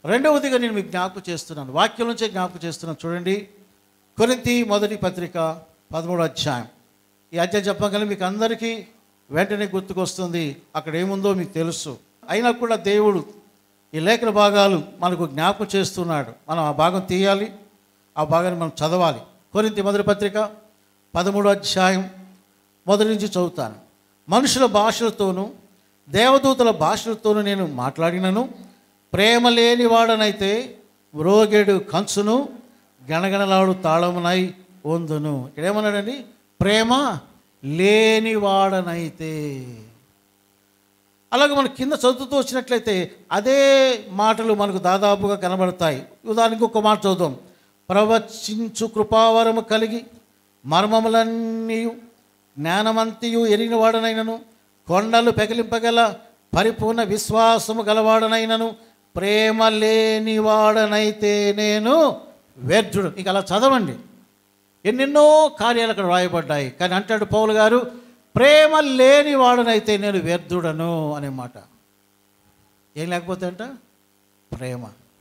రెండవదిగా నేను మీకు జ్ఞాపకం చేస్తున్నాను వాక్యం నుంచే జ్ఞాపకం చేస్తున్నాను చూడండి కొరింతి మొదటి పత్రిక పదమూడు అధ్యాయం ఈ అధ్యాయం చెప్పగల మీకు అందరికీ వెంటనే గుర్తుకొస్తుంది అక్కడ ఏముందో మీకు తెలుసు అయినా కూడా దేవుడు ఈ లేఖన భాగాలు మనకు జ్ఞాపకం చేస్తున్నాడు మనం ఆ భాగం తీయాలి ఆ భాగాన్ని మనం చదవాలి కొరింతి మొదటి పత్రిక పదమూడు అధ్యాయం మొదటి నుంచి చదువుతాను మనుషుల భాషలతోనూ దేవదూతల భాషలతోనూ నేను మాట్లాడినను ప్రేమ లేని వాడనైతే మ్రోగేడు కంచును గణగణలాడు తాళమునై వందును ఇక్కడ ఏమన్నాడండి ప్రేమ లేని వాడనైతే అలాగే మనం కింద చదువుతూ వచ్చినట్లయితే అదే మాటలు మనకు దాదాపుగా కనబడతాయి ఉదాహరణకు ఒక మాట చదువుదాం ప్రవచించు కృపావరము కలిగి మర్మములన్నీ జ్ఞానమంతియు ఎరిగిన వాడనైనను కొండలు పెకిలింపగల పరిపూర్ణ విశ్వాసము గలవాడనైనను ప్రేమ లేని వాడనైతే నేను వ్యర్థుడు ఇక అలా చదవండి ఎన్నెన్నో కార్యాలు అక్కడ రాయబడ్డాయి కానీ అంటాడు పౌలు గారు ప్రేమ లేని వాడనైతే నేను వ్యర్థుడను అనే మాట ఏం లేకపోతే అంట ప్రేమ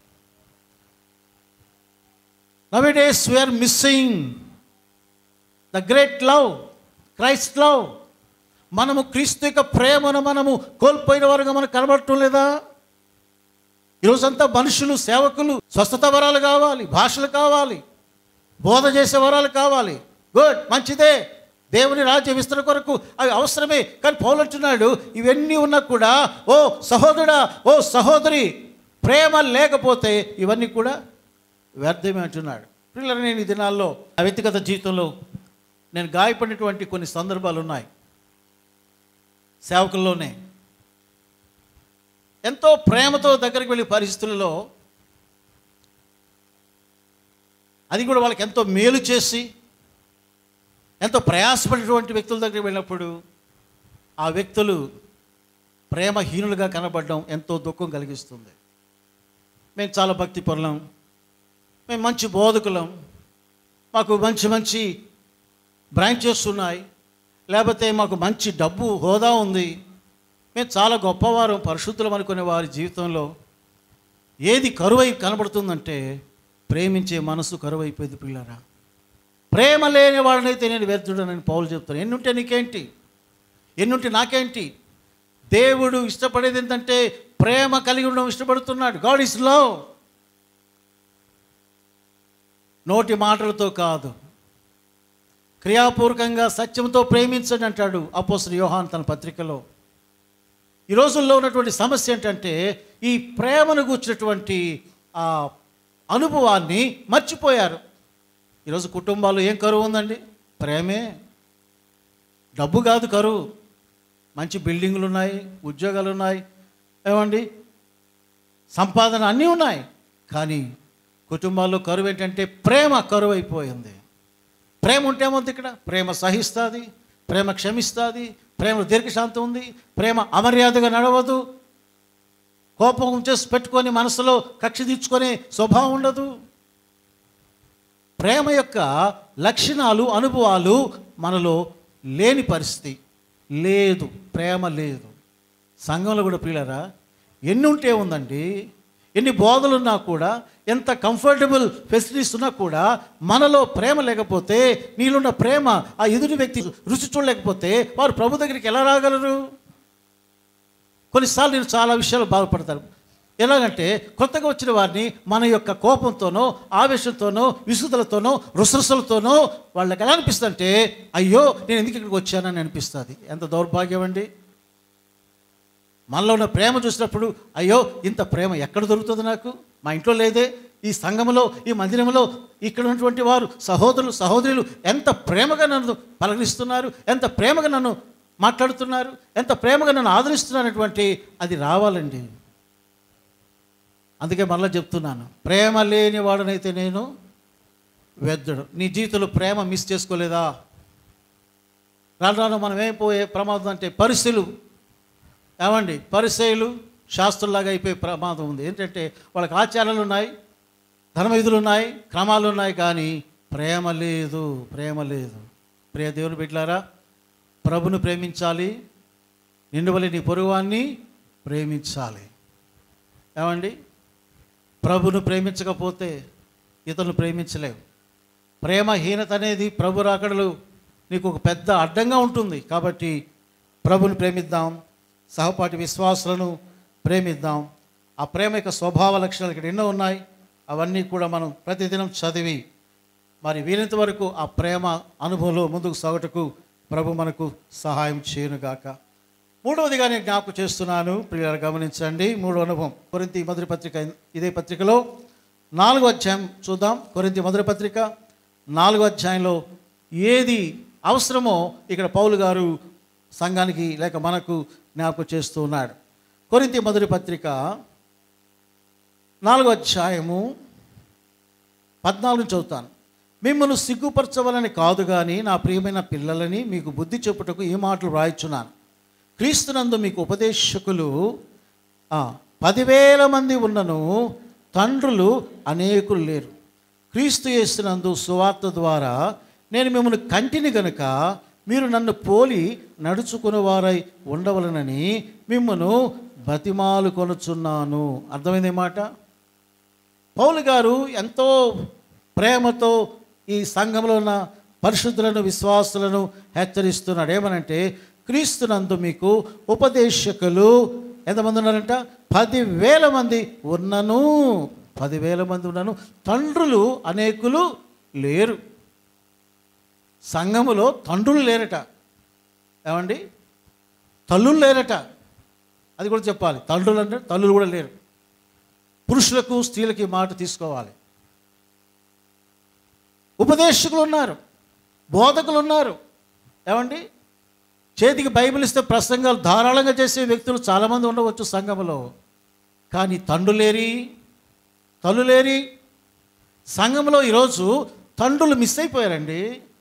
nowadays we are missing the great love Christ love మనము క్రీస్తు యొక్క ప్రేమను మనము కోల్పోయిన వారుగా మనకు కనబడటం లేదా ఈరోజంతా మనుషులు సేవకులు స్వస్థత వరాలు కావాలి భాషలు కావాలి బోధ చేసే వరాలు కావాలి గుడ్ మంచిదే దేవుని రాజ్య విస్తరణ కొరకు అవి అవసరమే కానీ పౌలు అంటున్నాడు ఇవన్నీ ఉన్నా కూడా ఓ సహోదరుడా ఓ సహోదరి ప్రేమ లేకపోతే ఇవన్నీ కూడా వ్యర్థమే అంటున్నాడు పిల్లలు నేను ఈ దినాల్లో ఆ వ్యక్తిగత జీవితంలో నేను గాయపడినటువంటి కొన్ని సందర్భాలు ఉన్నాయి సేవకుల్లోనే ఎంతో ప్రేమతో దగ్గరికి వెళ్ళే పరిస్థితులలో అది కూడా వాళ్ళకి ఎంతో మేలు చేసి ఎంతో ప్రయాసపడినటువంటి వ్యక్తుల దగ్గరికి వెళ్ళినప్పుడు ఆ వ్యక్తులు ప్రేమహీనులుగా కనబడడం ఎంతో దుఃఖం కలిగిస్తుంది మేము చాలా భక్తి పరులం మేము మంచి బోధకులం మాకు మంచి మంచి బ్రాంచెస్ ఉన్నాయి లేకపోతే మాకు మంచి డబ్బు హోదా ఉంది మేము చాలా గొప్పవారం పరిశుద్ధులం అనుకునే వారి జీవితంలో ఏది కరువై కనబడుతుందంటే ప్రేమించే మనసు కరువైపోయింది పిల్లరా ప్రేమ లేని వాడినైతే నేను వ్యర్థుడనని పౌలు చెప్తాను ఎన్నుంటే నీకేంటి ఎన్నుంటే నాకేంటి దేవుడు ఇష్టపడేది ఏంటంటే ప్రేమ కలిగి ఉండడం ఇష్టపడుతున్నాడు గాడ్ ఇస్ లవ్ నోటి మాటలతో కాదు క్రియాపూర్వకంగా సత్యంతో ప్రేమించండి అంటాడు అపోసరి యోహాన్ తన పత్రికలో ఈ రోజుల్లో ఉన్నటువంటి సమస్య ఏంటంటే ఈ ప్రేమను కూర్చున్నటువంటి ఆ అనుభవాన్ని మర్చిపోయారు ఈరోజు కుటుంబాలు ఏం కరువు ఉందండి ప్రేమే డబ్బు కాదు కరువు మంచి బిల్డింగులు ఉన్నాయి ఉద్యోగాలు ఉన్నాయి ఏమండి సంపాదన అన్నీ ఉన్నాయి కానీ కుటుంబాల్లో కరువు ఏంటంటే ప్రేమ కరువు అయిపోయింది ప్రేమ ఉంటే ఏమవుతుంది ఇక్కడ ప్రేమ సహిస్తుంది ప్రేమ క్షమిస్తుంది ప్రేమ దీర్ఘశాంతం ఉంది ప్రేమ అమర్యాదగా నడవదు కోపం చేసి పెట్టుకొని మనసులో కక్ష తీర్చుకునే స్వభావం ఉండదు ప్రేమ యొక్క లక్షణాలు అనుభవాలు మనలో లేని పరిస్థితి లేదు ప్రేమ లేదు సంఘంలో కూడా పిల్లరా ఎన్ని ఉంటే ఉందండి ఎన్ని బోధలున్నా కూడా ఎంత కంఫర్టబుల్ ఫెసిలిటీస్ ఉన్నా కూడా మనలో ప్రేమ లేకపోతే నీళ్ళున్న ప్రేమ ఆ ఎదుటి వ్యక్తి రుచి చూడలేకపోతే వారు ప్రభు దగ్గరికి ఎలా రాగలరు కొన్నిసార్లు నేను చాలా విషయాలు బాధపడతాను ఎలాగంటే కొత్తగా వచ్చిన వారిని మన యొక్క కోపంతోనో ఆవేశంతోనో విసుగుదలతోనో రుసరుసలతోనో వాళ్ళకి ఎలా అనిపిస్తుందంటే అయ్యో నేను ఎందుకు ఇక్కడికి వచ్చానని అనిపిస్తుంది ఎంత దౌర్భాగ్యం అండి మనలో ఉన్న ప్రేమ చూసినప్పుడు అయ్యో ఇంత ప్రేమ ఎక్కడ దొరుకుతుంది నాకు మా ఇంట్లో లేదే ఈ సంఘంలో ఈ మందిరంలో ఇక్కడ ఉన్నటువంటి వారు సహోదరులు సహోదరులు ఎంత ప్రేమగా నన్ను పలకరిస్తున్నారు ఎంత ప్రేమగా నన్ను మాట్లాడుతున్నారు ఎంత ప్రేమగా నన్ను ఆదరిస్తున్నారనేటువంటి అది రావాలండి అందుకే మళ్ళీ చెప్తున్నాను ప్రేమ లేని వాడనైతే నేను వెద్దడు నీ జీవితంలో ప్రేమ మిస్ చేసుకోలేదా రాను రాను మనం ఏమైపోయే ప్రమాదం అంటే పరిస్థితులు ఏమండి పరిచయులు శాస్త్రులాగా అయిపోయే ప్రమాదం ఉంది ఏంటంటే వాళ్ళకి ఆచారాలు ఉన్నాయి ధర్మ విధులు ఉన్నాయి క్రమాలు ఉన్నాయి కానీ ప్రేమ లేదు ప్రేమ లేదు ప్రియ దేవుని బిడ్డలారా ప్రభును ప్రేమించాలి నిండువలి నీ పొరుగువాన్ని ప్రేమించాలి ఏమండి ప్రభును ప్రేమించకపోతే ఇతరులు ప్రేమించలేవు ప్రేమహీనత అనేది ప్రభు రాకడలు నీకు ఒక పెద్ద అడ్డంగా ఉంటుంది కాబట్టి ప్రభుని ప్రేమిద్దాం సహపాఠి విశ్వాసులను ప్రేమిద్దాం ఆ ప్రేమ యొక్క స్వభావ లక్షణాలు ఇక్కడ ఎన్నో ఉన్నాయి అవన్నీ కూడా మనం ప్రతిదినం చదివి మరి వీలైనంత వరకు ఆ ప్రేమ అనుభవంలో ముందుకు సాగుటకు ప్రభు మనకు సహాయం చేయనుగాక మూడవదిగా నేను జ్ఞాపకం చేస్తున్నాను ప్రియులు గమనించండి మూడవ అనుభవం కొరింతి మొదటి పత్రిక ఇదే పత్రికలో నాలుగో అధ్యాయం చూద్దాం కొరింతి మొదటి పత్రిక నాలుగో అధ్యాయంలో ఏది అవసరమో ఇక్కడ పౌలు గారు సంఘానికి లేక మనకు జ్ఞాపకం చేస్తూ ఉన్నాడు కొరింతి మొదటి పత్రిక నాలుగో అధ్యాయము పద్నాలుగు చదువుతాను మిమ్మల్ని సిగ్గుపరచవలని కాదు కానీ నా ప్రియమైన పిల్లలని మీకు బుద్ధి చెప్పుటకు ఈ మాటలు రాయిచున్నాను క్రీస్తునందు మీకు ఉపదేశకులు ఆ, పదివేల మంది ఉన్నను తండ్రులు అనేకులు లేరు క్రీస్తు చేస్తున్నందు సువార్త ద్వారా నేను మిమ్మల్ని కంటిని గనుక మీరు నన్ను పోలి నడుచుకుని వారై ఉండవలనని మిమ్మను బతిమాలు కొనుచున్నాను అర్థమైంది ఈ మాట పౌలు గారు ఎంతో ప్రేమతో ఈ సంఘంలో ఉన్న పరిశుద్ధులను విశ్వాసులను హెచ్చరిస్తున్నాడు ఏమనంటే క్రీస్తునందు మీకు ఉపదేశకులు ఎంతమంది ఉన్నారంట పదివేల మంది ఉన్నను పదివేల మంది ఉన్నను తండ్రులు అనేకులు లేరు సంఘములో తండ్రులు లేరట ఏమండి తల్లులు లేరట అది కూడా చెప్పాలి తండ్రులు అంటే తల్లులు కూడా లేరు పురుషులకు స్త్రీలకి ఈ మాట తీసుకోవాలి ఉపదేశకులు ఉన్నారు బోధకులు ఉన్నారు ఏమండి చేతికి బైబిల్ ఇస్తే ప్రసంగాలు ధారాళంగా చేసే వ్యక్తులు చాలామంది ఉండవచ్చు సంఘంలో కానీ తండ్రులేరి తల్లులేరి సంఘంలో ఈరోజు తండ్రులు మిస్ అయిపోయారండి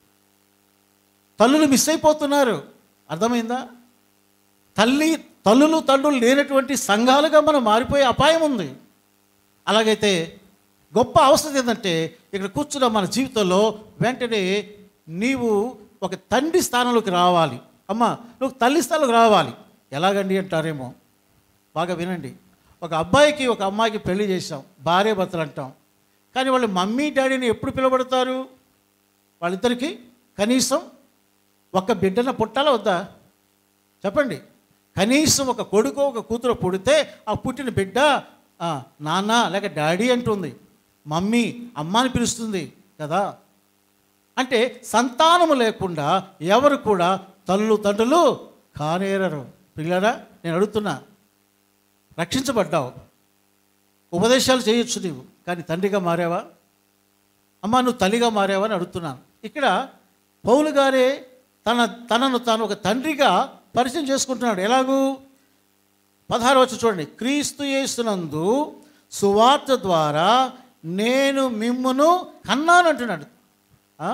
తల్లులు మిస్ అయిపోతున్నారు అర్థమైందా తల్లి తల్లులు తండ్రులు లేనటువంటి సంఘాలుగా మనం మారిపోయే అపాయం ఉంది అలాగైతే గొప్ప అవసరం ఏంటంటే ఇక్కడ కూర్చున్న మన జీవితంలో వెంటనే నీవు ఒక తండ్రి స్థానంలోకి రావాలి అమ్మ నువ్వు తల్లి స్థానంలోకి రావాలి ఎలాగండి అంటారేమో బాగా వినండి ఒక అబ్బాయికి ఒక అమ్మాయికి పెళ్లి చేసాం భార్య భర్తలు అంటాం కానీ వాళ్ళు మమ్మీ డాడీని ఎప్పుడు పిలబడతారు వాళ్ళిద్దరికి కనీసం ఒక బిడ్డన పుట్టాలా వద్దా చెప్పండి కనీసం ఒక కొడుకు ఒక కూతురు పుడితే ఆ పుట్టిన బిడ్డ ఆ, నాన్న లేక డాడీ అంటుంది మమ్మీ అమ్మ అని పిలుస్తుంది కదా అంటే సంతానము లేకుండా ఎవరు కూడా తల్లు తండ్రులు కానేరరు పిల్లరా నేను అడుగుతున్నా రక్షించబడ్డావు ఉపదేశాలు చేయొచ్చు నీవు కానీ తండ్రిగా మారావా అమ్మ నువ్వు తల్లిగా మారావా అని అడుగుతున్నాను ఇక్కడ పౌలు గారే తన తనను తాను ఒక తండ్రిగా పరిచయం చేసుకుంటున్నాడు ఎలాగూ పదహారు వచ్చి చూడండి క్రీస్తు యేసునందు సువార్త ద్వారా నేను మిమ్మును కన్నాను అంటున్నాడు ఆ?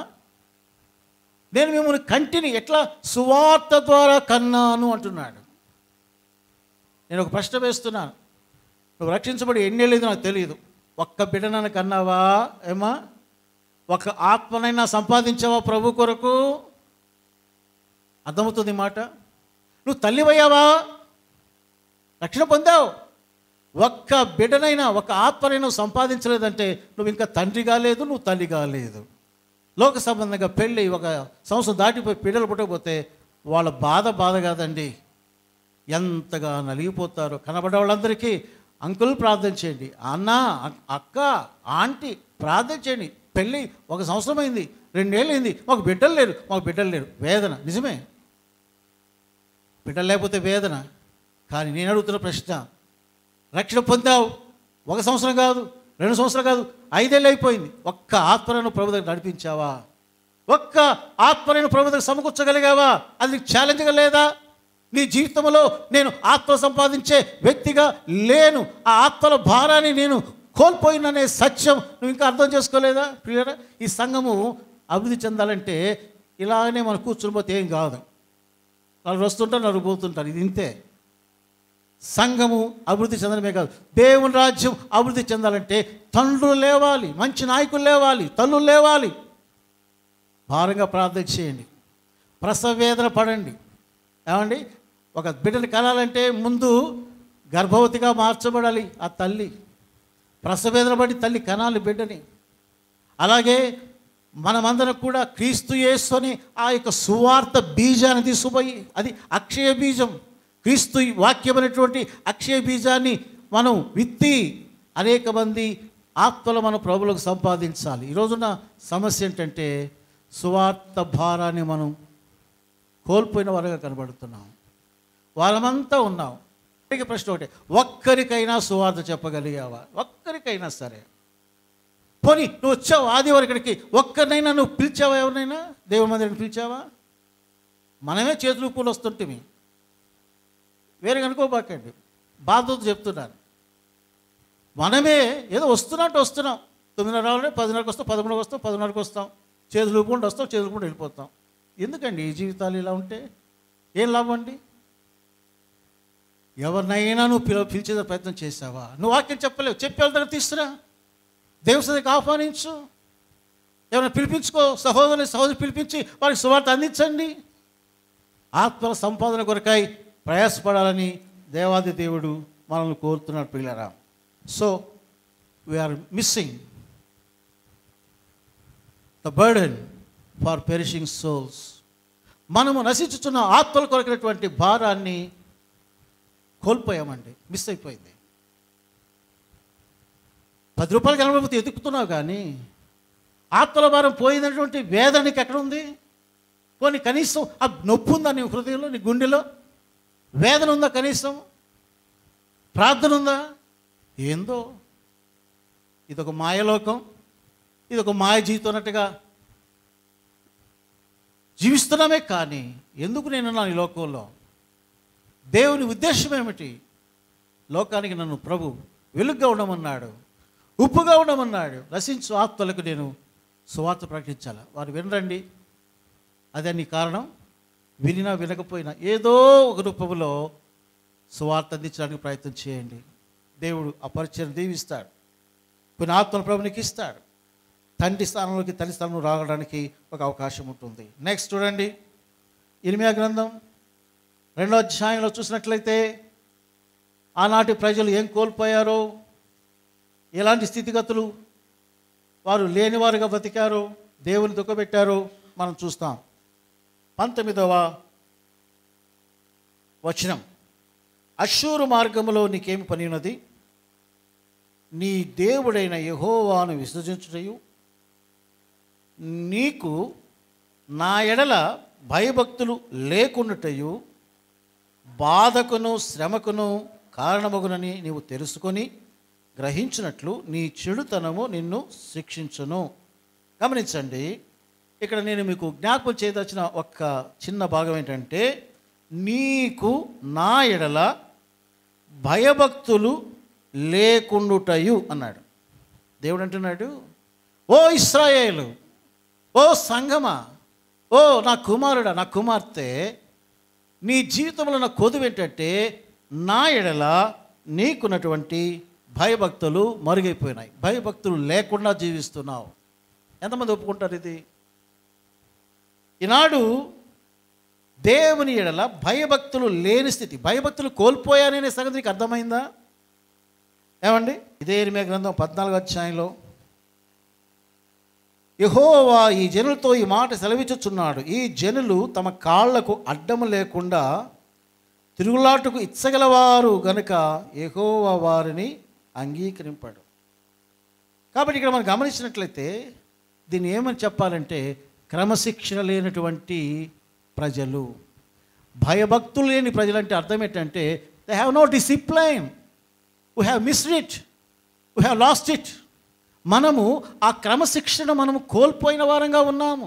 నేను మిమ్మల్ని కంటిని ఎట్లా సువార్త ద్వారా కన్నాను అంటున్నాడు నేను ఒక ప్రశ్న వేస్తున్నాను నువ్వు రక్షించబడి ఎన్నేళ్ళేది నాకు తెలియదు ఒక్క బిడ్డనని కన్నావా ఏమా ఒక ఆత్మనైనా సంపాదించావా ప్రభు కొరకు అర్థమవుతుంది ఈ మాట నువ్వు తల్లివయ్యావా రక్షణ పొందావు ఒక్క బిడ్డనైనా ఒక ఆత్మనైనా నువ్వు సంపాదించలేదంటే నువ్వు ఇంకా తండ్రి కాలేదు నువ్వు తల్లి కాలేదు లోక సంబంధంగా పెళ్ళి ఒక సంవత్సరం దాటిపోయి పిల్లలు పుట్టకపోతే వాళ్ళ బాధ బాధ కాదండి ఎంతగా నలిగిపోతారో కనబడే వాళ్ళందరికీ అంకుల్ ప్రార్థన చేయండి అన్న అక్- అక్క ఆంటీ ప్రార్థన చేయండి పెళ్ళి ఒక సంవత్సరం అయింది రెండేళ్ళు అయింది మాకు బిడ్డలు లేరు మాకు బిడ్డలు లేరు వేదన నిజమే బిడ్డలు లేకపోతే వేదన కానీ నేను అడుగుతున్న ప్రశ్న రక్షణ పొందావు ఒక సంవత్సరం కాదు రెండు సంవత్సరాలు కాదు ఐదేళ్ళు అయిపోయింది ఒక్క ఆత్మలను ప్రభు దగ్గర నడిపించావా ఒక్క ఆత్మలను ప్రభు దగ్గర సమకూర్చగలిగావా అది నీకు ఛాలెంజ్గా లేదా నీ జీవితంలో నేను ఆత్మ సంపాదించే వ్యక్తిగా లేను ఆ ఆత్మల భారాన్ని నేను కోల్పోయిననే సత్యం నువ్వు ఇంకా అర్థం చేసుకోలేదా ప్రియరా ఈ సంఘము అభివృద్ధి చెందాలంటే ఇలాగనే మనం కూర్చుని పోతే ఏం కాదు వాళ్ళు వస్తుంటారు నలుగురు పోతుంటారు ఇది ఇంతే సంఘము అభివృద్ధి చెందడమే కాదు దేవుని రాజ్యం అభివృద్ధి చెందాలంటే తండ్రులు లేవాలి మంచి నాయకులు లేవాలి తల్లులు లేవాలి భారంగా ప్రార్థన చేయండి ప్రసవ వేదన పడండి ఏమండి ఒక బిడ్డను కనాలంటే ముందు గర్భవతిగా మార్చబడాలి ఆ తల్లి ప్రసవేదన బట్టి తల్లి కనాలి బిడ్డని అలాగే మనమందరం కూడా క్రీస్తు యేసు అని ఆ యొక్క సువార్త బీజాన్ని తీసుకుపోయి అది అక్షయ బీజం క్రీస్తు వాక్యమైనటువంటి అక్షయ బీజాన్ని మనం విత్తి అనేక మంది ఆత్మలు మన ప్రభులకు సంపాదించాలి ఈరోజున సమస్య ఏంటంటే సువార్త భారాన్ని మనం కోల్పోయిన వారుగా కనబడుతున్నాం వాళ్ళమంతా ఉన్నాం ఇక ప్రశ్న ఒకటే ఒక్కరికైనా సువార్త చెప్పగలిగావా ఒక్కరికైనా సరే పోనీ నువ్వు వచ్చావు ఆదివారం ఇక్కడికి ఒక్కరినైనా నువ్వు పిలిచావా ఎవరినైనా దేవుని మందిరాన్ని పిలిచావా మనమే చేతులు పూలు వస్తుంటిమి వేరే అనుకోబాకండి బాధతో చెప్తున్నాను మనమే ఏదో వస్తున్నట్టు వస్తున్నాం తొమ్మిదిన్నర రావాలంటే పదిన్నరకు వస్తాం పదకొండుకి వస్తాం పదిన్నరకు వస్తాం చేతులు ఊపుకుంటూ వస్తాం చేతులు ఊపుకుంటూ వెళ్ళిపోతాం ఎందుకండి ఈ జీవితాలు ఇలా ఉంటే ఏం లాభం అండి ఎవరినైనా నువ్వు పిల పిలిచే ప్రయత్నం చేసావా నువ్వు వాక్యం చెప్పలేవు చెప్పి వాళ్ళ దగ్గర తీసుకురా దేవుని సన్నిధికి ఆహ్వానించు ఎవరైనా పిలిపించుకో సహోదరుని సహోదరు పిలిపించి వారికి సువార్త అందించండి ఆత్మల సంపాదన కొరకై ప్రయాసపడాలని దేవాది దేవుడు మనల్ని కోరుతున్నాడు పిల్లరా so we are missing the burden for perishing souls మనము నశించుతున్న ఆత్మల కొరకైనటువంటి భారాన్ని కోల్పోయామండి మిస్ అయిపోయింది పది రూపాయలు కనబడిపోతే ఎదుకుతున్నావు కానీ ఆత్మల భారం పోయిందనేటువంటి వేదన నీకు ఎక్కడ ఉంది పోనీ కనీసం ఆ నొప్పి ఉందా నీ హృదయంలో నీ గుండెలో వేదన ఉందా కనీసం ప్రార్థన ఉందా ఏందో ఇదొక మాయలోకం ఇదొక మాయ జీవితం అన్నట్టుగా జీవిస్తున్నామే కానీ ఎందుకు నేనున్నాను ఈ లోకంలో దేవుని ఉద్దేశం ఏమిటి లోకానికి నన్ను ప్రభు వెలుగ్గా ఉండమన్నాడు ఉప్పుగా ఉండమన్నాడు నశించు ఆత్మలకు నేను సువార్త ప్రకటించాలి వారు వినరండి అదే నీ కారణం వినినా వినకపోయినా ఏదో ఒక రూపంలో సువార్త అందించడానికి ప్రయత్నం చేయండి దేవుడు ఆ పరిచయం దీవిస్తాడు కొన్ని ఆత్మల ప్రభు నీకు ఇస్తాడు తండ్రి స్థానంలోకి తల్లి స్థానంలో రావడానికి ఒక అవకాశం ఉంటుంది నెక్స్ట్ చూడండి ఇరిమియా గ్రంథం రెండో అధ్యాయంలో చూసినట్లయితే ఆనాటి ప్రజలు ఏం కోల్పోయారో ఎలాంటి స్థితిగతులు వారు లేనివారుగా బతికారో దేవుని దుఃఖపెట్టారో మనం చూస్తాం పంతొమ్మిదవ వచనం అశ్షూరు మార్గములో నీకేమి పని ఉన్నది నీ దేవుడైన యహోవాను విసర్జించుటయు నీకు నా ఎడల భయభక్తులు లేకుండాటయు బాధకును శ్రమకును కారణమగునని నీవు తెలుసుకొని గ్రహించినట్లు నీ చెడుతనము నిన్ను శిక్షించును గమనించండి ఇక్కడ నేను మీకు జ్ఞాపకం చేయదచ్చిన ఒక్క చిన్న భాగం ఏంటంటే నీకు నా ఎడల భయభక్తులు లేకుండుటయు అన్నాడు దేవుడు అంటున్నాడు ఓ ఇస్రాయేలు ఓ సంగమా ఓ నా కుమారుడా నా కుమార్తె నీ జీవితంలో నా కొదువు ఏంటంటే నా ఎడల నీకున్నటువంటి భయభక్తులు మరుగైపోయినాయి భయభక్తులు లేకుండా జీవిస్తున్నావు ఎంతమంది ఒప్పుకుంటారు ఇది ఈనాడు దేవుని ఎడల భయభక్తులు లేని స్థితి భయభక్తులు కోల్పోయాననే సంగతి నీకు అర్థమైందా ఏమండి ఇదే ఎరిమే గ్రంథం పద్నాలుగు అధ్యాయంలో యహోవా ఈ జనులతో ఈ మాట సెలవిచ్చుచున్నాడు ఈ జనులు తమ కాళ్లకు అడ్డము లేకుండా తిరుగులాటుకు ఇచ్చగలవారు గనుక యహోవా వారిని అంగీకరింపాడు కాబట్టి ఇక్కడ మనం గమనించినట్లయితే దీన్ని ఏమని చెప్పాలంటే క్రమశిక్షణ లేనటువంటి ప్రజలు భయభక్తులు లేని ప్రజలు అంటే అర్థం ఏంటంటే they have no discipline we have missed it we have lost it మనము ఆ క్రమశిక్షణ మనము కోల్పోయిన వారంగా ఉన్నాము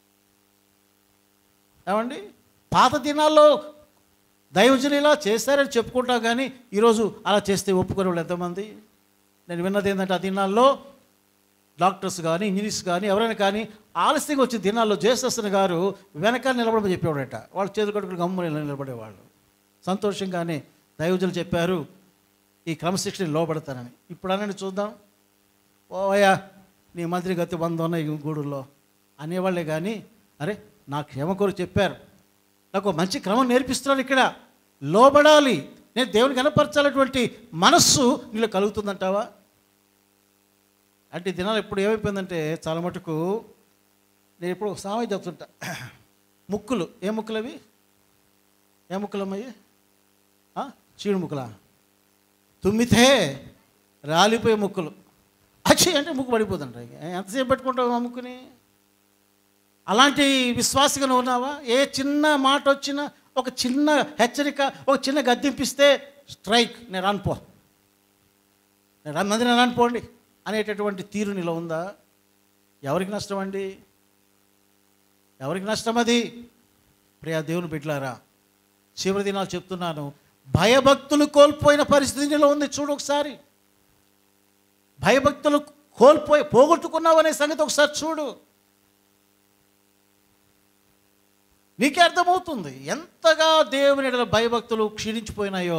ఏమండి పాత దినాల్లో దైవజనులు ఇలా చేశారని చెప్పుకుంటాం కానీ ఈరోజు అలా చేస్తే ఒప్పుకునే వాళ్ళు ఎంతమంది నేను విన్నది ఏంటంటే ఆ దినాల్లో డాక్టర్స్ కానీ ఇంజనీర్స్ కానీ ఎవరైనా కానీ ఆలస్యంగా వచ్చే దినాల్లో జేసస్న గారు వెనకాల నిలబడమని చెప్పేవాడట వాళ్ళు చేతులు కట్టుకుని గమ్మున నిలబడేవాళ్ళు సంతోషంగానే దైవజనులు చెప్పారు ఈ క్రమశిక్షణ లోపడతానని ఇప్పుడు అనండి చూద్దాం ఓయా నీ మంత్రి గతి వంద ఉన్నాయి ఈ గూడుల్లో అనేవాళ్ళే కానీ అరే నా క్షేమ కొరకు చెప్పారు నాకు ఒక మంచి క్రమం నేర్పిస్తున్నారు ఇక్కడ లోబడాలి నేను దేవుని కనపరచాలటువంటి మనస్సు నీలో కలుగుతుందంటావా అంటే ఈ దినాలు ఇప్పుడు ఏమైపోయిందంటే చాలా మటుకు నేను ఇప్పుడు ఒక సామెత చెప్తుంటా ముక్కులు ఏ ముక్కులు అవి ఏ ముక్కులు అమ్మాయి ఆ? చీడు ముక్కులా తుమ్మితే రాలిపోయే ముక్కులు అచ్చి అంటే ముక్కు పడిపోతుంట ఎంతసేపు పెట్టుకుంటావు ఆ ముక్కుని అలాంటి విశ్వాసగా నువ్వు ఉన్నావా ఏ చిన్న మాట వచ్చినా ఒక చిన్న హెచ్చరిక ఒక చిన్న గద్దెంపిస్తే స్ట్రైక్ నేను రానుపో నేను రాను మంది నేను రానుపోండి అనేటటువంటి తీరు నీలో ఉందా ఎవరికి నష్టం అండి ఎవరికి నష్టం అది ప్రియా దేవుని బిడ్డలారా చివరి దినాలు చెప్తున్నాను భయభక్తులు కోల్పోయిన పరిస్థితి నీలో ఉంది చూడు ఒకసారి భయభక్తులు కోల్పోయి పోగొట్టుకున్నావు అనే సంగతి ఒకసారి చూడు నీకే అర్థమవుతుంది ఎంతగా దేవుని ఎడల భయభక్తులు క్షీణించిపోయినాయో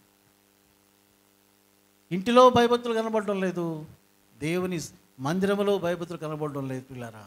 ఇంటిలో భయభక్తులు కనబడడం లేదు దేవుని మందిరములో భయభక్తులు కనబడడం లేదు పిల్లారా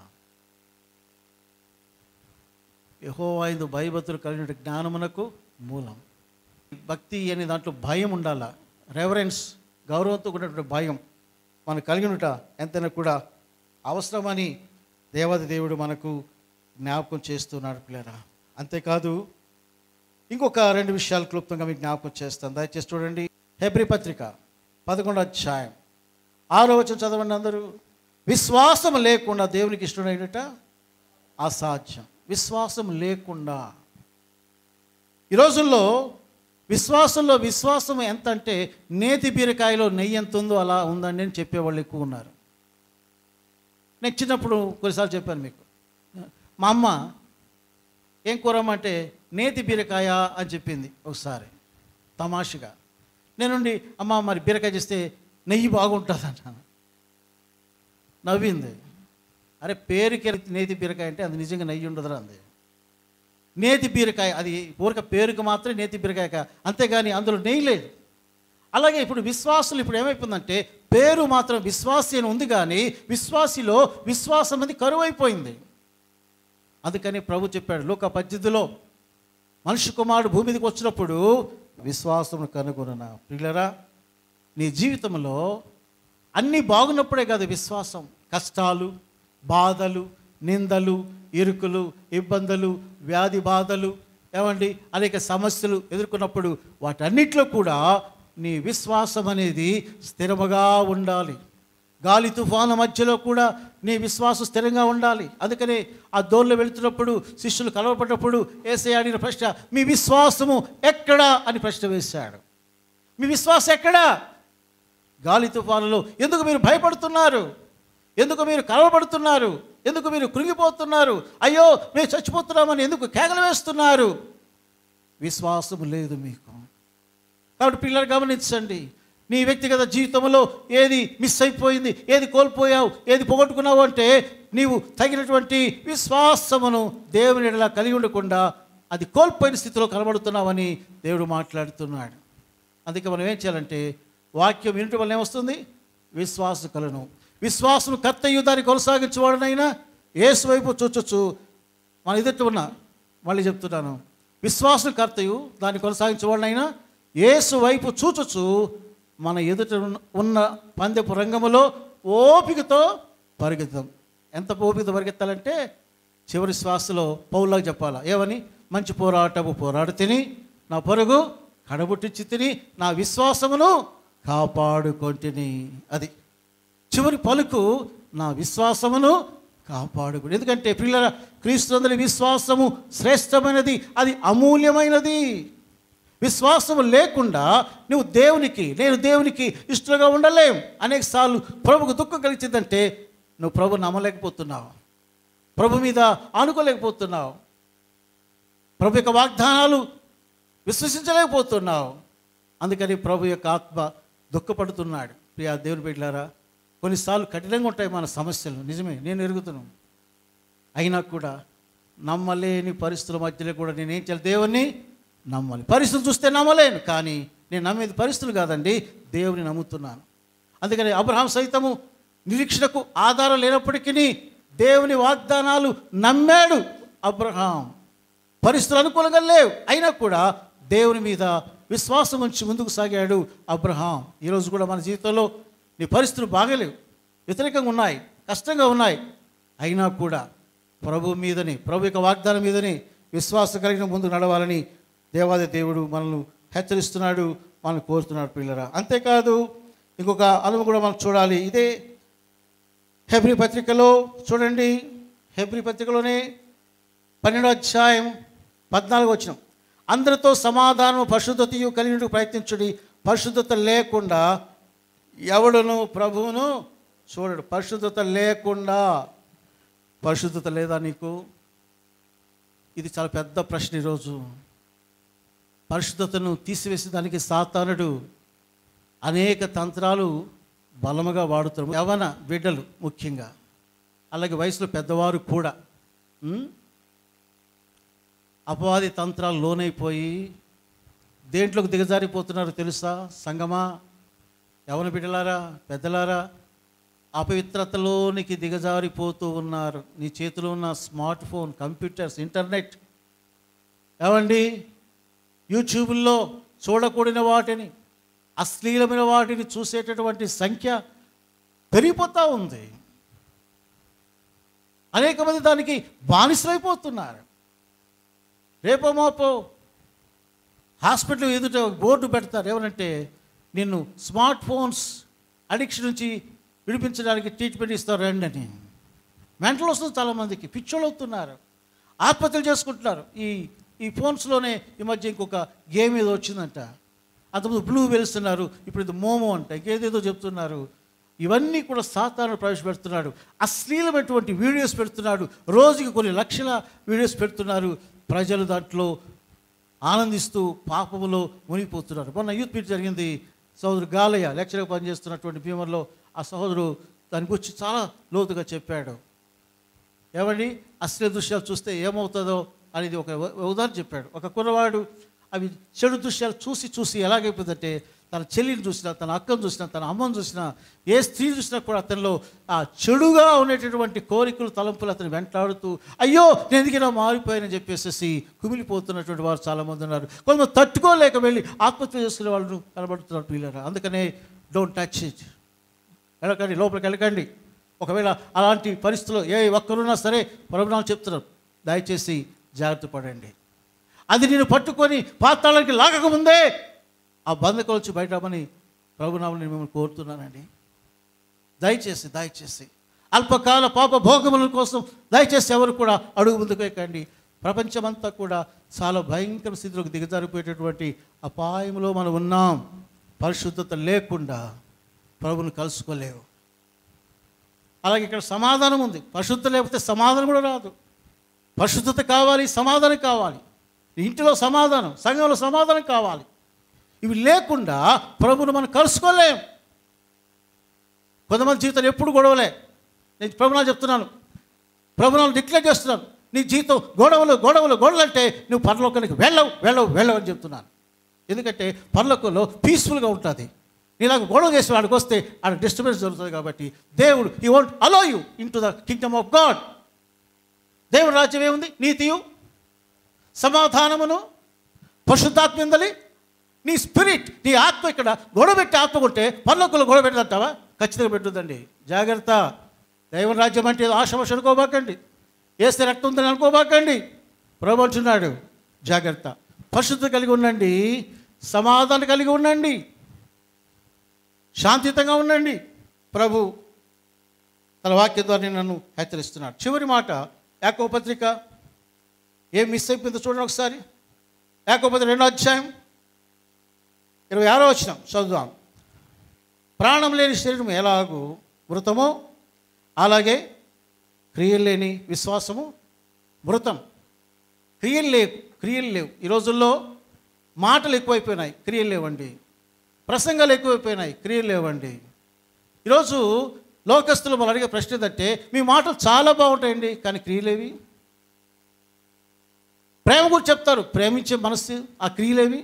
యహో ఐదు భయభక్తులు కలిగిన జ్ఞానమునకు మూలం భక్తి అనే దాంట్లో భయం ఉండాల రెవరెన్స్ గౌరవంతో కూడినటువంటి భయం మనకు కలిగి ఉంట ఎంతైనా కూడా అవసరమని దేవాది దేవుడు మనకు జ్ఞాపకం చేస్తున్నాడు పిల్లరా అంతేకాదు ఇంకొక రెండు విషయాలు క్లుప్తంగా మీకు జ్ఞాపకం చేస్తాను దయచేసి చూడండి హెబ్రి పత్రిక పదకొండో అధ్యాయం ఆరో వచ్చిన చదవండి అందరూ విశ్వాసం లేకుండా దేవునికి ఇష్టమైనట అసాధ్యం విశ్వాసం లేకుండా ఈ రోజుల్లో విశ్వాసంలో విశ్వాసం ఎంత అంటే నేతి బీరకాయలో నెయ్యి ఎంత ఉందో అలా ఉందండి అని చెప్పేవాళ్ళు ఎక్కువ ఉన్నారు నేను చిన్నప్పుడు కొన్నిసార్లు చెప్పాను మీకు మా అమ్మ ఏం కూరమ్మంటే నేతి బీరకాయ అని చెప్పింది ఒకసారి తమాషగా నేనుండి అమ్మ మరి బీరకాయ చేస్తే నెయ్యి బాగుంటుంది అంటాను నవ్వింది అరే పేరుకి నేతి బీరకాయ అంటే అది నిజంగా నెయ్యి ఉండదురా అంది నేతి బీరకాయ అది ఊరక పేరుకి మాత్రమే నేతి బీరకాయ కా- అంతేగాని అందులో నెయ్యి లేదు అలాగే ఇప్పుడు విశ్వాసులు ఇప్పుడు ఏమైపోయిందంటే పేరు మాత్రం విశ్వాసి అని ఉంది కానీ విశ్వాసిలో విశ్వాసం అనేది కరువైపోయింది అందుకని ప్రభు చెప్పాడు లోక పద్ధతిలో మనిషి కుమారుడు భూమి మీదకి వచ్చినప్పుడు విశ్వాసం కనుగొన పిల్లరా నీ జీవితంలో అన్నీ బాగున్నప్పుడే కాదు విశ్వాసం కష్టాలు బాధలు నిందలు ఇరుకులు ఇబ్బందులు వ్యాధి బాధలు ఏమండి అనేక సమస్యలు ఎదుర్కొన్నప్పుడు వాటన్నిటిలో కూడా నీ విశ్వాసం అనేది స్థిరముగా ఉండాలి గాలి తుఫాను మధ్యలో కూడా నీ విశ్వాసం స్థిరంగా ఉండాలి అందుకని ఆ దోర్లు వెళుతున్నప్పుడు శిష్యులు కలవపడ్డప్పుడు ఏసే అడిగిన ప్రశ్న మీ విశ్వాసము ఎక్కడా అని ప్రశ్న వేశాడు మీ విశ్వాసం ఎక్కడా గాలి తుఫానులో ఎందుకు మీరు భయపడుతున్నారు ఎందుకు మీరు కలవబడుతున్నారు ఎందుకు మీరు కృంగిపోతున్నారు అయ్యో మేము చచ్చిపోతున్నామని ఎందుకు కేకలు వేస్తున్నారు విశ్వాసము లేదు మీకు కాబట్టి పిల్లలు గమనించండి నీ వ్యక్తిగత జీవితంలో ఏది మిస్ అయిపోయింది ఏది కోల్పోయావు ఏది పోగొట్టుకున్నావు అంటే నీవు తగినటువంటి విశ్వాసమును దేవుని ఎడలా కలిగి ఉండకుండా అది కోల్పోయిన స్థితిలో కనబడుతున్నావని దేవుడు మాట్లాడుతున్నాడు అందుకే మనం ఏం చేయాలంటే వాక్యం వినటం వల్ల ఏమొస్తుంది విశ్వాసం కలను విశ్వాసం కర్తయ్యు దాన్ని కొనసాగించేవాడనైనా ఏసు వైపు చూచొచ్చు మన ఎదుట ఉన్న మళ్ళీ చెప్తున్నాను విశ్వాసం కర్తయు దాన్ని కొనసాగించేవాడినైనా ఏసు వైపు చూచొచ్చు మన ఎదుట ఉన్న- ఉన్న పందెపు రంగములో ఓపికతో పరిగెత్తాం ఎంత ఓపికతో పరిగెత్తాలంటే చివరి శ్వాసలో పౌలాగా చెప్పాలా ఏమని మంచి పోరాటము పోరాడు తిని నా పరుగు కడబుట్టించి తిని నా విశ్వాసమును కాపాడుకొంటిని అది చివరి పలుకు నా విశ్వాసమును కాపాడుకుని ఎందుకంటే పిల్లల క్రీస్తునందరి విశ్వాసము శ్రేష్టమైనది అది అమూల్యమైనది విశ్వాసము లేకుండా నువ్వు దేవునికి నేను దేవునికి ఇష్టంగా ఉండలేం అనేక సార్లు ప్రభుకు దుఃఖం కలిగించిందంటే నువ్వు ప్రభు నమ్మలేకపోతున్నావు ప్రభు మీద ఆనుకోలేకపోతున్నావు ప్రభు యొక్క వాగ్దానాలు విశ్వసించలేకపోతున్నావు అందుకని ప్రభు యొక్క ఆత్మ దుఃఖపడుతున్నాడు ప్రియా దేవుని బిడ్డలారా కొన్నిసార్లు కఠినంగా ఉంటాయి మన సమస్యలు నిజమే నేను ఎరుగుతున్నాను అయినా కూడా నమ్మలేని పరిస్థితుల మధ్యలో కూడా నేనేం చేయాలి దేవుణ్ణి నమ్మాలి పరిస్థితులు చూస్తే నమ్మలేను కానీ నేను నమ్మేది పరిస్థితులు కాదండి దేవుని నమ్ముతున్నాను అందుకని అబ్రహాం సైతము నిరీక్షణకు ఆధారం లేనప్పటికీ దేవుని వాగ్దానాలు నమ్మాడు అబ్రహాం పరిస్థితులు అనుకూలంగా లేవు అయినా కూడా దేవుని మీద విశ్వాసం ఉంచి ముందుకు సాగాడు అబ్రహాం ఈరోజు కూడా మన జీవితంలో నీ పరిస్థితులు బాగలేవు వ్యతిరేకంగా ఉన్నాయి కష్టంగా ఉన్నాయి అయినా కూడా ప్రభు మీదని ప్రభు యొక్క వాగ్దానం మీదని విశ్వాసం కలిగిన ముందు నడవాలని దేవాది దేవుడు మనల్ని హెచ్చరిస్తున్నాడు మనల్ని కోరుతున్నాడు పిల్లరా అంతేకాదు ఇంకొక అనుభవం కూడా మనం చూడాలి ఇదే హెబ్రి పత్రికలో చూడండి హెబ్రి పత్రికలోనే పన్నెండో అధ్యాయం పద్నాలుగు వచ్చిన అందరితో సమాధానం పరిశుద్ధతయు కలిగినట్టు ప్రయత్నించుడి పరిశుద్ధత లేకుండా ఎవడును ప్రభువును చూడడు పరిశుద్ధత లేకుండా పరిశుద్ధత లేదా నీకు ఇది చాలా పెద్ద ప్రశ్న ఈరోజు పరిశుద్ధతను తీసివేసే దానికి సాతానుడు అనేక తంత్రాలు బలముగా వాడుతారు యవన బిడ్డలు ముఖ్యంగా అలాగే వయసులో పెద్దవారు కూడా ఉం? అపవాది తంత్రాలు లోనైపోయి దేంట్లోకి దిగజారిపోతున్నారో తెలుసా సంగమా యవన బిడ్డలారా పెద్దలారా అపవిత్రతలోనికి దిగజారిపోతూ ఉన్నారు నీ చేతిలో ఉన్న స్మార్ట్ ఫోన్ కంప్యూటర్స్ ఇంటర్నెట్ ఏమండి యూట్యూబ్లో చూడకూడిన వాటిని అశ్లీలమైన వాటిని చూసేటటువంటి సంఖ్య పెరిగిపోతూ ఉంది అనేక మంది దానికి బానిసలైపోతున్నారు రేపో మాపో హాస్పిటల్ ఎదుట ఒక బోర్డు పెడతారు ఏమనంటే నిన్ను స్మార్ట్ ఫోన్స్ అడిక్షన్ నుంచి విడిపించడానికి ట్రీట్మెంట్ ఇస్తారు రండి అని మెంటల్ వస్తుంది చాలామందికి పిచ్చోళ్ళు అవుతున్నారు ఆత్మహత్యలు చేసుకుంటున్నారు ఈ ఈ ఫోన్స్లోనే ఈ మధ్య ఇంకొక గేమ్ ఏదో వచ్చిందంట అంతకుముందు బ్లూ వెలుస్తున్నారు ఇప్పుడు ఇది మోమో అంట ఇంకేదేదో చెప్తున్నారు ఇవన్నీ కూడా సాతాను ప్రవేశపెడుతున్నాడు అశ్లీలమైనటువంటి వీడియోస్ పెడుతున్నాడు రోజుకి కొన్ని లక్షల వీడియోస్ పెడుతున్నారు ప్రజలు దాంట్లో ఆనందిస్తూ పాపములో మునిగిపోతున్నారు మొన్న యూత్ మీట్ జరిగింది సోదరు గాలయ్య లెక్చర్గా పనిచేస్తున్నటువంటి భీమర్లో ఆ సహోదరు దాని గురించి చాలా లోతుగా చెప్పాడు ఏమండి అశ్లీల దృశ్యాలు చూస్తే ఏమవుతుందో అనేది ఒక ఉ- ఉదాహరణ చెప్పాడు ఒక కుర్రవాడు అవి చెడు దృశ్యాలు చూసి చూసి ఎలాగైపోతుందంటే తన చెల్లిని చూసినా తన అక్కను చూసినా తన అమ్మను చూసినా ఏ స్త్రీ చూసినా కూడా అతనిలో ఆ చెడుగా ఉండేటటువంటి కోరికలు తలంపులు అతను వెంటాడుతూ అయ్యో నేను ఎందుకైనా మారిపోయానని చెప్పేసి కుమిలిపోతున్నటువంటి వారు చాలామంది ఉన్నారు కొంతమంది తట్టుకోలేక వెళ్ళి ఆత్మహత్య చేసుకునే వాళ్ళు కనబడుతున్నారు పిల్లరా అందుకనే డోంట్ టచ్ ఇట్ వెళ్ళకండి లోపలికి వెళ్ళకండి ఒకవేళ అలాంటి పరిస్థితుల్లో ఏ ఒక్కరున్నా సరే ప్రభునామం చెప్తున్నారు దయచేసి జాగ్రత్త పడండి అది నేను పట్టుకొని పాతాళానికి లాగకముందే ఆ బంధకం నుంచి బయటమని ప్రభునామని నేను మిమ్మల్ని కోరుతున్నానండి దయచేసి దయచేసి అల్పకాల పాప భోగముల కోసం దయచేసి ఎవరు కూడా అడుగు ముందుకు ఎక్కండి ప్రపంచమంతా కూడా చాలా భయంకర స్థితిలోకి దిగజారిపోయేటటువంటి అపాయంలో మనం ఉన్నాం పరిశుద్ధత లేకుండా ప్రభుని కలుసుకోలేవు అలాగే ఇక్కడ సమాధానం ఉంది పరిశుద్ధత లేకపోతే సమాధానం కూడా రాదు పరిశుద్ధత కావాలి సమాధానం కావాలి ఇంటిలో సమాధానం సంఘంలో సమాధానం కావాలి ఇవి లేకుండా ప్రభుని మనం కలుసుకోలేం కొంతమంది జీవితాలు ఎప్పుడు గొడవలే నేను ప్రభునాలు చెప్తున్నాను ప్రభునాలు డిక్లేర్ చేస్తున్నాను నీ జీవితం గొడవలు గొడవలు గొడవలు అంటే నువ్వు పరలోకానికి వెళ్ళవు వెళ్ళవు వెళ్ళవు అని చెప్తున్నాను ఎందుకంటే పరలోకంలో పీస్ఫుల్గా ఉంటుంది నీలాగా గొడవ చేసి వాడికి వస్తే ఆడ డిస్టర్బెన్స్ జరుగుతుంది కాబట్టి దేవుడు ఈ want allow you in to the kingdom of God దేవుడు రాజ్యం ఏముంది నీతియు సమాధానమును పరిశుద్ధాత్మ ఉందని నీ స్పిరిట్ నీ ఆత్మ ఇక్కడ గొడవబెట్టి ఆత్మ కొంటే పర్లోకంలో గొడవ పెట్టదంటావా ఖచ్చితంగా పెట్టుదండి జాగ్రత్త దైవ రాజ్యం అంటే ఏదో ఆశమశ అనుకోబాకండి వేస్తే రక్తం ఉందని అనుకోబాకండి ప్రభు అంటున్నాడు జాగ్రత్త పరిశుద్ధత కలిగి ఉండండి సమాధానం కలిగి ఉండండి శాంతియుతంగా ఉండండి ప్రభు తన వాక్యం ద్వారా నన్ను హెచ్చరిస్తున్నాడు చివరి మాట యాకో పత్రిక ఏం మిస్ అయిపోయిందో చూడండి ఒకసారి యాకో పత్రిక రెండో అధ్యాయం ఇరవై ఆరో వచ్చిన చదువుదాం ప్రాణం లేని శరీరం ఎలాగూ మృతమో అలాగే క్రియలు లేని విశ్వాసము మృతం క్రియలు లేవు క్రియలు లేవు ఈ రోజుల్లో మాటలు ఎక్కువైపోయినాయి క్రియలు లేవండి ప్రసంగాలు ఎక్కువైపోయినాయి క్రియలు లేవండి ఈరోజు లోకస్తులు మనం అడిగే ప్రశ్న ఏంటంటే మీ మాటలు చాలా బాగుంటాయండి కానీ క్రియలేవి ప్రేమ గురించి చెప్తారు ప్రేమించే మనస్సు ఆ క్రియలేవి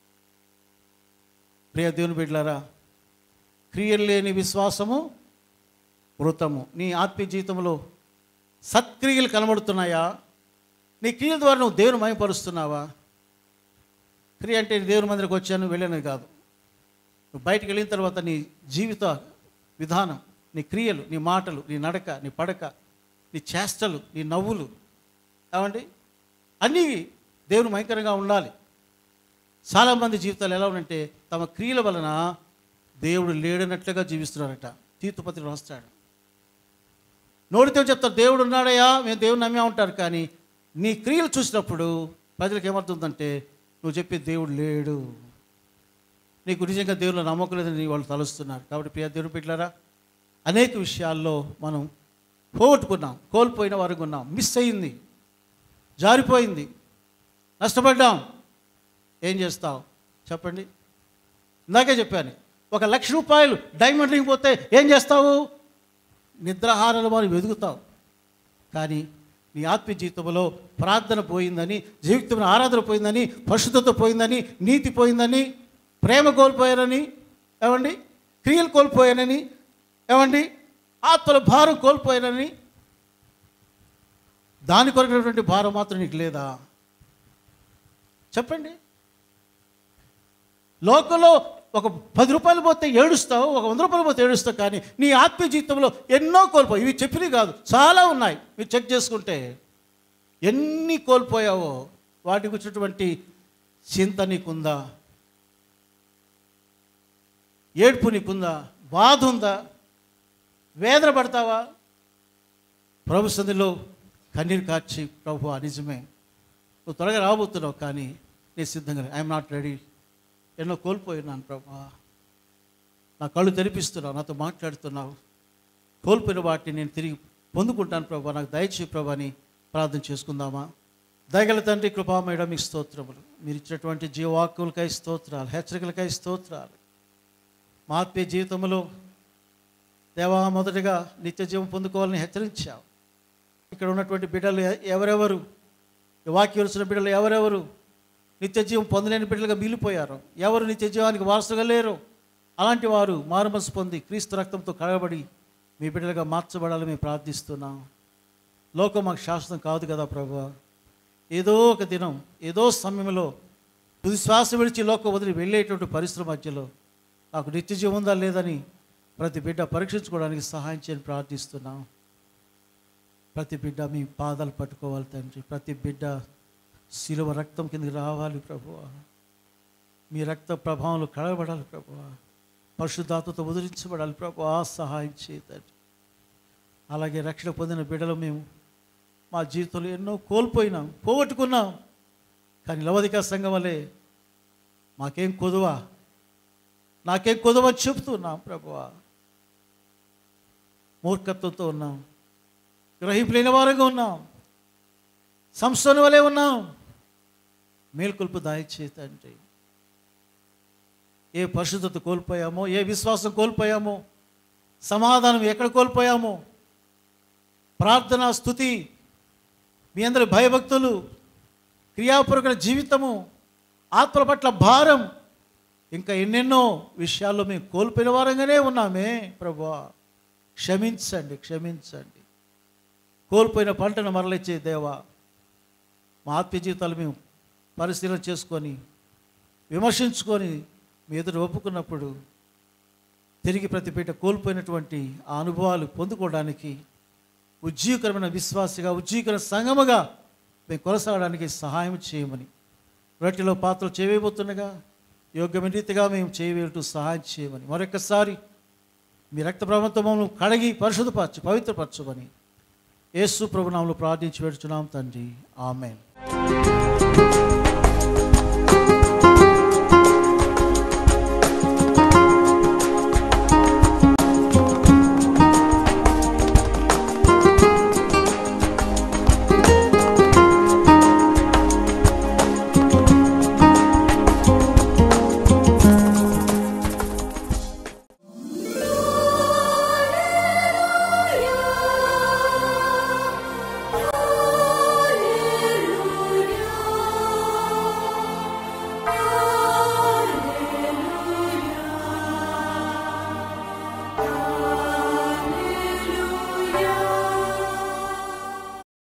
ప్రియ దేవుని బిడ్డలారా క్రియలు లేని విశ్వాసము మృతము నీ ఆత్మీయ జీవితంలో సత్క్రియలు కనబడుతున్నాయా నీ క్రియల ద్వారా నువ్వు దేవుని మయపరుస్తున్నావా క్రియ అంటే దేవుని మందిరికి వచ్చాను వెళ్ళాను కాదు నువ్వు బయటికి వెళ్ళిన తర్వాత నీ జీవిత విధానం నీ క్రియలు నీ మాటలు నీ నడక నీ పడక నీ చేష్టలు నీ నవ్వులు ఏమండి అన్నీ దేవుని భయంకరంగా ఉండాలి చాలామంది జీవితాలు ఎలా ఉందంటే తమ క్రియల వలన దేవుడు లేడనట్లుగా జీవిస్తున్నారట తీర్థపతి రాస్తాడు నోటితో చెప్తారు దేవుడు ఉన్నాడయ్యా మేము దేవుడు నమ్మే ఉంటారు కానీ నీ క్రియలు చూసినప్పుడు ప్రజలకు ఏమవుతుందంటే నువ్వు చెప్పే దేవుడు లేడు నీకు నిజంగా దేవుళ్ళు నమ్మకం లేదని వాళ్ళు తలుస్తున్నారు కాబట్టి ప్రియ దేవుడు పెట్టారా అనేక విషయాల్లో మనం పోగొట్టుకున్నాం కోల్పోయిన వారికి ఉన్నాం మిస్ అయింది జారిపోయింది నష్టపడ్డాం ఏం చేస్తావు చెప్పండి ఇందాకే చెప్పాను ఒక లక్ష రూపాయలు డైమండ్ రింగ్ పోతే ఏం చేస్తావు నిద్రాహారాలు వారు వెతుకుతావు కానీ నీ ఆత్మీయ జీవితంలో ప్రార్థన పోయిందని జీవితంలో ఆరాధన పోయిందని పరిశుద్ధత పోయిందని నీతి పోయిందని ప్రేమ కోల్పోయారని ఏమండి క్రియలు కోల్పోయానని ఏమండి ఆత్మల భారం కోల్పోయానని దాని కొరకున్నటువంటి భారం మాత్రం నీకు లేదా చెప్పండి లోకంలో ఒక పది రూపాయలు పోతే ఏడుస్తావు ఒక వంద రూపాయలు పోతే ఏడుస్తావు కానీ నీ ఆత్మీయ జీవితంలో ఎన్నో కోల్పోయి ఇవి చెప్పినవి కాదు చాలా ఉన్నాయి మీరు చెక్ చేసుకుంటే ఎన్ని కోల్పోయావో వాటికి వచ్చినటువంటి చింత నీకుందా ఏడ్పు నీకుందా బాధ ఉందా వేదన పడతావా ప్రభు సంధిలో కన్నీరు కార్చి ప్రభు నిజమే నువ్వు త్వరగా రాబోతున్నావు కానీ నేను సిద్ధంగా ఐఎమ్ నాట్ రెడీ ఎన్నో కోల్పోయినాను ప్రభా నా కళ్ళు తెరిపిస్తున్నావు నాతో మాట్లాడుతున్నావు కోల్పోయిన వాటిని నేను తిరిగి పొందుకుంటాను ప్రభా నాకు దయచే ప్రభా అని ప్రార్థన చేసుకుందామా దయగల తండ్రి కృపామేడ మీకు స్తోత్రములు మీరు ఇచ్చినటువంటి జీవవాక్యులకై స్తోత్రాలు హెచ్చరికలకై స్తోత్రాలు మా ఆత్మీయ జీవితంలో దేవా మొదటగా నిత్య జీవం పొందుకోవాలని హెచ్చరించావు ఇక్కడ ఉన్నటువంటి బిడ్డలు ఎ- ఎవరెవరు ఈ వాక్యం వచ్చిన బిడ్డలు ఎవరెవరు నిత్య జీవం పొందలేని బిడ్డలుగా మిగిలిపోయారు ఎవరు నిత్య జీవానికి వారసుగా లేరు అలాంటి వారు మారుమనసు పొంది క్రీస్తు రక్తంతో కడగబడి మీ బిడ్డలుగా మార్చబడాలని మేము ప్రార్థిస్తున్నాం లోకం మాకు శాశ్వతం కాదు కదా ప్రభు ఏదో ఒక దినం ఏదో సమయంలో తుది శ్వాస విడిచి లోకం వదిలి వెళ్ళేటువంటి పరిశ్రమ మధ్యలో నాకు నిత్య జీవం ఉందా లేదని ప్రతి బిడ్డ పరీక్షించుకోవడానికి సహాయం చేయని ప్రార్థిస్తున్నాం ప్రతి బిడ్డ మీ పాదాలు పట్టుకోవాలి తండ్రి ప్రతి బిడ్డ శిలువ రక్తం కిందకి రావాలి ప్రభువా మీ రక్త ప్రభావంలో కడగబడాలి ప్రభువా పరిశుద్ధాత్మతో ఉదరించబడాలి ప్రభువా సహాయం చేయతండి అలాగే రక్షణ పొందిన బిడ్డలు మేము మా జీవితంలో ఎన్నో కోల్పోయినాం పోగొట్టుకున్నాం కానీ లవదిక సంఘం వల్లే మాకేం కొదువా నాకేం కొదువ అని చెప్తున్నాం ప్రభువా మూర్ఖత్వంతో ఉన్నాం గ్రహింపు లేని వారంగా ఉన్నాం సంస్థల వలె ఉన్నాం మేల్కొల్పు దాయిచేతండి ఏ పరిశుద్ధత కోల్పోయామో ఏ విశ్వాసం కోల్పోయామో సమాధానం ఎక్కడ కోల్పోయామో ప్రార్థన స్థుతి మీ అందరి భయభక్తులు క్రియాపూర్వక జీవితము ఆత్మల పట్ల భారం ఇంకా ఎన్నెన్నో విషయాల్లో మేము కోల్పోయిన వారంగానే ఉన్నామే ప్రభువా క్షమించండి క్షమించండి కోల్పోయిన పంటను మరలిచ్చే దేవా మా ఆత్మీయ జీవితాలు మేము పరిశీలన చేసుకొని విమర్శించుకొని మీ ఎదురు ఒప్పుకున్నప్పుడు తిరిగి ప్రతి బిడ్డ కోల్పోయినటువంటి ఆ అనుభవాలు పొందుకోవడానికి ఉజ్జీకరమైన విశ్వాసిగా ఉజ్జీకరణ సంగముగా మేము కొనసాగడానికి సహాయం చేయమని రొట్టెలో పాత్రలు చేయబోతుండగా యోగ్యమైన రీతిగా మేము చేయవేటూ సహాయం చేయమని మరొకసారి మీ రక్త ప్రబంధం మమ్మల్ని కడిగి పరిశుద్ధపరచు పవిత్రపరచుమని యేసు ప్రభునామంలో ప్రార్థించి పెడుచున్నాం తండ్రి ఆమెన్